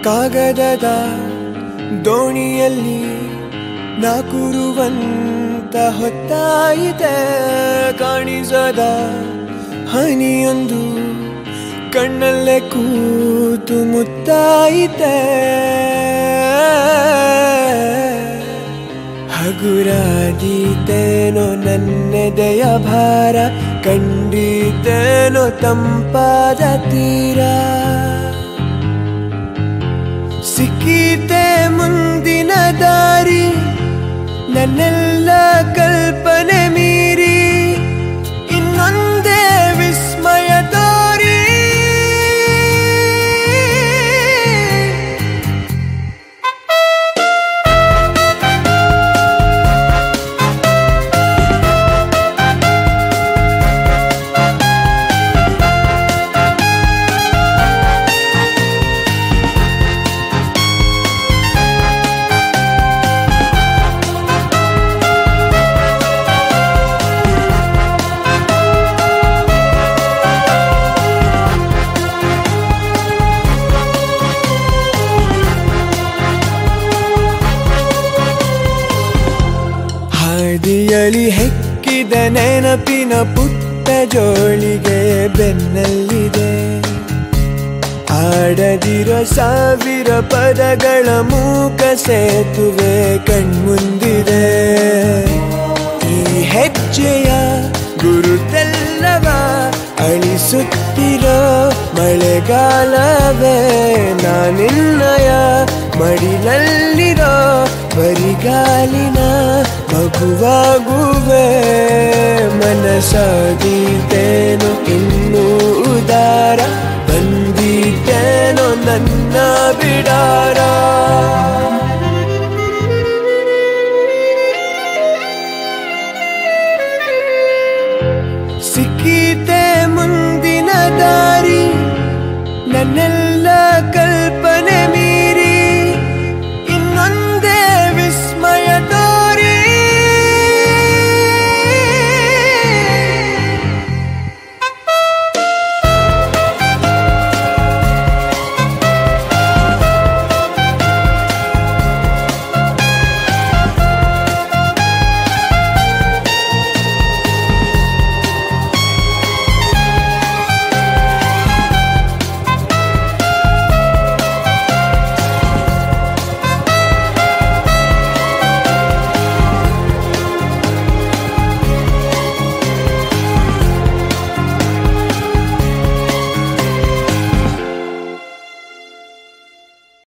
ಕಾಗದದ ದೋಣಿಯಲ್ಲಿ ನಾಕುರುವಂತ ಹೊತ್ತಾಯಿತೆ ಕಾಣಿಸದ ಹನಿಯೊಂದು ಕಣ್ಣಲ್ಲೇ ಕೂತು ಮುತ್ತಾಯಿತೆ ಹಗುರಾದೀತೇನೋ ನನ್ನೆದೆಯ ಭಾರ ಕಂಡೀತೇನೋ ತಂಪಾದ ತೀರ ಸಿಕ್ಕೀತೆ ಮುಂದಿನ ದಾರಿ ನನ್ನೆಲ್ಲ ಕಲ್ಪನೆ ಮೀರಿ ಇನ್ನೊಂದೇ ವಿಸ್ಮಯ ತೋರಿ ಹಾದಿಯಳಿ ಹೆಕ್ಕಿದ ನೆನಪಿನ ಪುಟ್ಟ ಜೋಳಿಗೆ ಬೆನ್ನಲ್ಲಿದೆ ಆಡದಿರೋ ಸಾವಿರ ಪದಗಳ ಮೂಕ ಸೇತುವೆ ಕಣ್ಮುಂದಿದೆ ಈ ಹೆಜ್ಜೆಯ ಗುರುತೆಲ್ಲವ ಅಳಿಸುತ್ತಿರೋ ಮಳೆಗಾಲವೇ ನಾನಿನ್ನಯ ಮಡಿಲಲ್ಲಿರೋ ಬರಿಗಾಲಿನ ಮಗುವಾಗುವೆ ಮನಸಾದೀತೇನೋ ಇನ್ನೂ ಉದಾರ ಬಂದೀತೇನೋ ನನ್ನ ಬಿಡಾರ ಸಿಕ್ಕೀತೆ ಮುಂದಿನ ದಾರಿ ನನ್ನೆಲ್ಲ